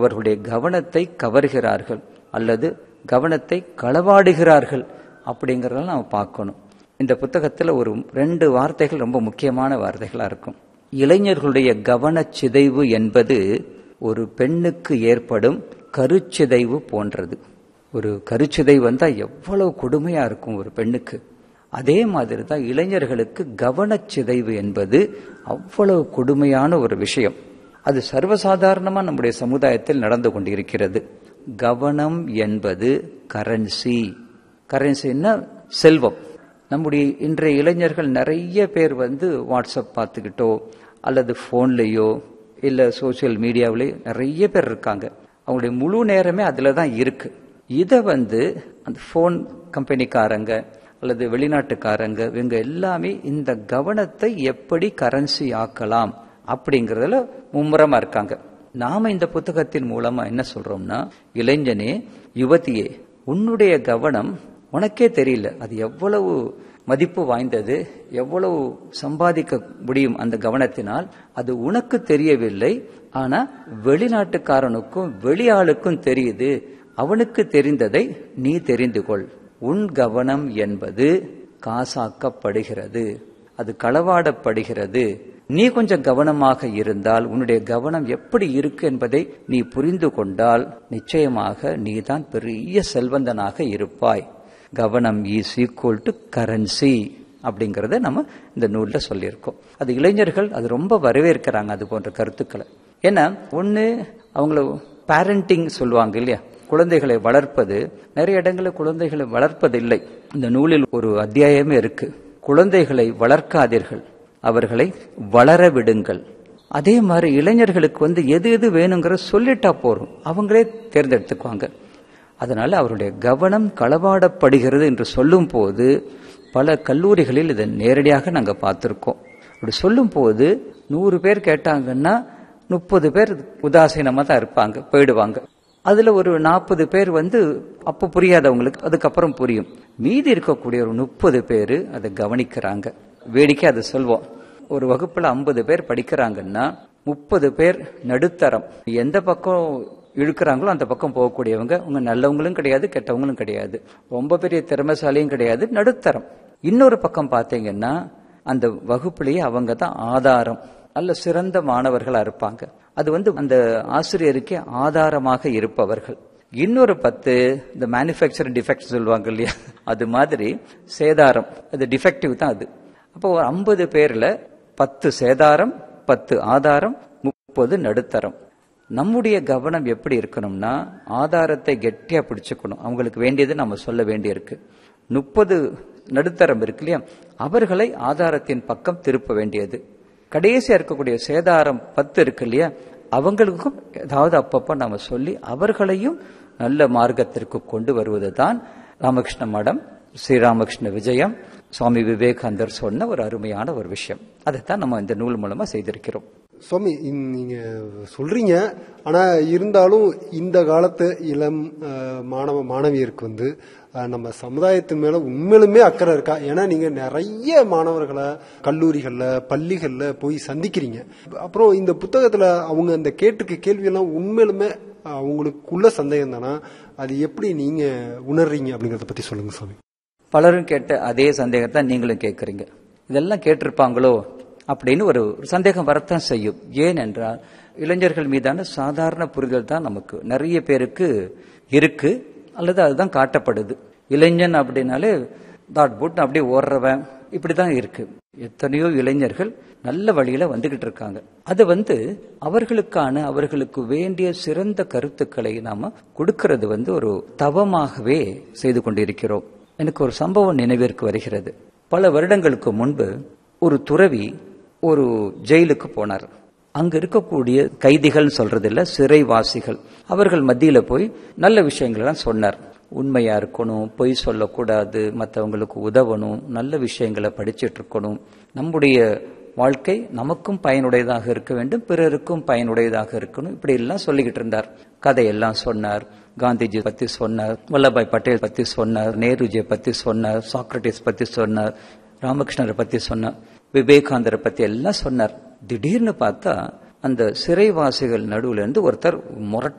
அவர்களுடைய கவனத்தை கவர்கிறார்கள் அல்லது கவனத்தை களவாடுகிறார்கள் அப்படிங்கறத நம்ம பார்க்கணும் இந்த புத்தகத்துல ஒரு ரெண்டு வார்த்தைகள் ரொம்ப முக்கியமான வார்த்தைகளா இருக்கும் இளைஞர்களுடைய கவனச் சிதைவு என்பது ஒரு பெண்ணுக்கு ஏற்படும் கருச்சிதைவு போன்றது ஒரு கருச்சிதைவு வந்தா எவ்வளவு கொடுமையா இருக்கும் ஒரு பெண்ணுக்கு அதே மாதிரி தான் இளைஞர்களுக்கு கவனச்சிதைவு என்பது அவ்வளவு கொடுமையான ஒரு விஷயம் அது சர்வசாதாரணமா நம்முடைய சமுதாயத்தில் நடந்து கொண்டிருக்கிறது கவனம் என்பது கரன்சி கரன்சின்னா செல்வம் நம்முடைய இன்றைய இளைஞர்கள் நிறைய பேர் வந்து வாட்ஸ்அப் பார்த்துக்கிட்டோ அல்லது ஃபோன்லேயோ இல்லை சோசியல் மீடியாவிலேயோ நிறைய பேர் இருக்காங்க அவங்களுடைய முழு நேரமே அதில் தான் இருக்கு இதை வந்து அந்த ஃபோன் கம்பெனிக்காரங்க அல்லது வெளிநாட்டுக்காரங்க இவங்க எல்லாமே இந்த கவனத்தை எப்படி கரன்சி ஆக்கலாம் அப்படிங்கறதுல மும்முரமா இருக்காங்க நாம இந்த புத்தகத்தின் மூலமா என்ன சொல்றோம்னா இளைஞனே யுவதியே உன்னுடைய கவனம் உனக்கே தெரியல அது எவ்வளவு மதிப்பு வாய்ந்தது எவ்வளவு சம்பாதிக்க முடியும் அந்த கவனத்தினால் அது உனக்கு தெரியவில்லை ஆனா வெளிநாட்டுக்காரனுக்கும் வெளியாளுக்கும் தெரியுது அவனுக்கு தெரிந்ததை நீ தெரிந்து கொள் உன் கவனம் என்பது காசாக்கப்படுகிறது அது களவாடப்படுகிறது நீ கொஞ்சம் கவனமாக இருந்தால் உன்னுடைய கவனம் எப்படி இருக்கு என்பதை நீ புரிந்து கொண்டால் நிச்சயமாக நீதான் பெரிய செல்வந்தனாக இருப்பாய் கவனம் இஸ் ஈக்குவல் டு கரன்சி அப்படிங்கறத நம்ம இந்த நூல்ல சொல்லியிருக்கோம் அது இளைஞர்கள் அது ரொம்ப வரவேற்கிறாங்க அது போன்ற கருத்துக்களை ஏன்னா ஒண்ணு அவங்கள பேரண்டிங் சொல்லுவாங்க இல்லையா குழந்தைகளை வளர்ப்பது நிறைய இடங்களில் குழந்தைகளை வளர்ப்பதில்லை இந்த நூலில் ஒரு அத்தியாயமே இருக்கு குழந்தைகளை வளர்க்காதீர்கள் அவர்களை வளர விடுங்கள் அதே மாதிரி இளைஞர்களுக்கு வந்து எது எது வேணுங்கிற சொல்லிட்டா போறோம் அவங்களே தேர்ந்தெடுத்துக்குவாங்க அதனால அவருடைய கவனம் களவாடப்படுகிறது என்று சொல்லும் போது பல கல்லூரிகளில் இதை நேரடியாக நாங்க பார்த்திருக்கோம் அப்படி சொல்லும் போது நூறு பேர் கேட்டாங்கன்னா முப்பது பேர் உதாசீனமா தான் இருப்பாங்க போயிடுவாங்க அதுல ஒரு நாற்பது பேர் வந்து அப்ப புரியாதவங்களுக்கு அதுக்கப்புறம் புரியும் மீதி இருக்கக்கூடிய ஒரு முப்பது பேர் அதை கவனிக்கிறாங்க வேடிக்கை அதை சொல்வோம் ஒரு வகுப்புல ஐம்பது பேர் படிக்கிறாங்கன்னா முப்பது பேர் நடுத்தரம் எந்த பக்கம் இழுக்கிறாங்களோ அந்த பக்கம் போகக்கூடியவங்க உங்க நல்லவங்களும் கிடையாது கெட்டவங்களும் கிடையாது ரொம்ப பெரிய திறமைசாலியும் கிடையாது நடுத்தரம் இன்னொரு பக்கம் பாத்தீங்கன்னா அந்த வகுப்புலயே அவங்க தான் ஆதாரம் நல்ல சிறந்த மாணவர்களா இருப்பாங்க அது வந்து அந்த ஆசிரியருக்கே ஆதாரமாக இருப்பவர்கள் இன்னொரு பத்து இந்த மேனுஃபேக்சர் டிஃபெக்ட் சொல்லுவாங்க இல்லையா அது மாதிரி சேதாரம் அது டிஃபெக்டிவ் தான் அது அப்போ ஒரு ஐம்பது பேர்ல பத்து சேதாரம் பத்து ஆதாரம் முப்பது நடுத்தரம் நம்முடைய கவனம் எப்படி இருக்கணும்னா ஆதாரத்தை கெட்டியா பிடிச்சுக்கணும் அவங்களுக்கு வேண்டியது நம்ம சொல்ல வேண்டியிருக்கு முப்பது நடுத்தரம் இருக்கு இல்லையா அவர்களை ஆதாரத்தின் பக்கம் திருப்ப வேண்டியது கடைசியா இருக்கக்கூடிய சேதாரம் பத்து இருக்கு இல்லையா அவங்களுக்கும் ஏதாவது அப்பப்ப நாம சொல்லி அவர்களையும் நல்ல மார்க்கத்திற்கு கொண்டு வருவது தான் ராமகிருஷ்ண மடம் ஸ்ரீராமகிருஷ்ண விஜயம் சுவாமி விவேகானந்தர் சொன்ன ஒரு அருமையான ஒரு விஷயம் அதைத்தான் நம்ம இந்த நூல் மூலமா செய்திருக்கிறோம் சுவாமி இந்- நீங்க சொல்றீங்க ஆனா இருந்தாலும் இந்த காலத்து இளம் அஹ், மாணவ மாணவியருக்கு வந்து அஹ், நம்ம சமுதாயத்தின் மேல உண்மையிலுமே அக்கறை இருக்கா ஏன்னா நீங்க நிறைய மாணவர்களை கல்லூரிகள்ல பள்ளிகள்ல போய் சந்திக்கிறீங்க அப்புறம் இந்த புத்தகத்துல அவங்க அந்த கேட்டுக்க கேள்வியெல்லாம் உண்மையிலுமே அவங்களுக்குள்ள சந்தேகம் தானா அது எப்படி நீங்க உணர்றீங்க அப்படிங்கறத பத்தி சொல்லுங்க சுவாமி பலரும் கேட்ட அதே சந்தேகத்தை நீங்களும் கேட்கறீங்க இதெல்லாம் கேட்டிருப்பாங்களோ அப்படின்னு ஒரு ஒரு சந்தேகம் வரத்தான் செய்யும் ஏன் என்றால் இளைஞர்கள் மீதான சாதாரண புரிதல் தான் நமக்கு நிறைய பேருக்கு இருக்கு அல்லது அதுதான் காட்டப்படுது இளைஞன் அப்படின்னாலே தாட் புட் அப்படியே ஓடுறவன் இப்படிதான் இருக்கு எத்தனையோ இளைஞர்கள் நல்ல வழியில வந்துகிட்டு இருக்காங்க அது வந்து அவர்களுக்கான அவர்களுக்கு வேண்டிய சிறந்த கருத்துக்களை நாம கொடுக்கிறது வந்து ஒரு தவமாகவே செய்து கொண்டிருக்கிறோம் எனக்கு ஒரு சம்பவம் நினைவிற்கு வருகிறது பல வருடங்களுக்கு முன்பு ஒரு துறவி ஒரு ஜெயிலுக்கு போனார் அங்க இருக்கக்கூடிய கைதிகள் சொல்றது இல்ல சிறைவாசிகள் அவர்கள் மத்தியில போய் நல்ல விஷயங்கள் எல்லாம் சொன்னார் உண்மையா இருக்கணும் பொய் சொல்லக்கூடாது மற்றவங்களுக்கு உதவணும் நல்ல விஷயங்களை படிச்சிட்டு இருக்கணும் நம்முடைய வாழ்க்கை நமக்கும் பயனுடையதாக இருக்க வேண்டும் பிறருக்கும் பயனுடையதாக இருக்கணும் இப்படி எல்லாம் சொல்லிக்கிட்டு இருந்தார் கதையெல்லாம் சொன்னார் காந்திஜி பத்தி சொன்னார் வல்லபாய் பட்டேல் பத்தி சொன்னார் நேருஜியை பத்தி சொன்னார் சாக்ரட்டிஸ் பத்தி சொன்னார் ராமகிருஷ்ணரை பத்தி சொன்னார் விவேகானந்தரை பத்தி எல்லாம் சொன்னார் திடீர்னு பார்த்தா அந்த சிறைவாசிகள் நடுவுல இருந்து ஒருத்தர் முரட்டு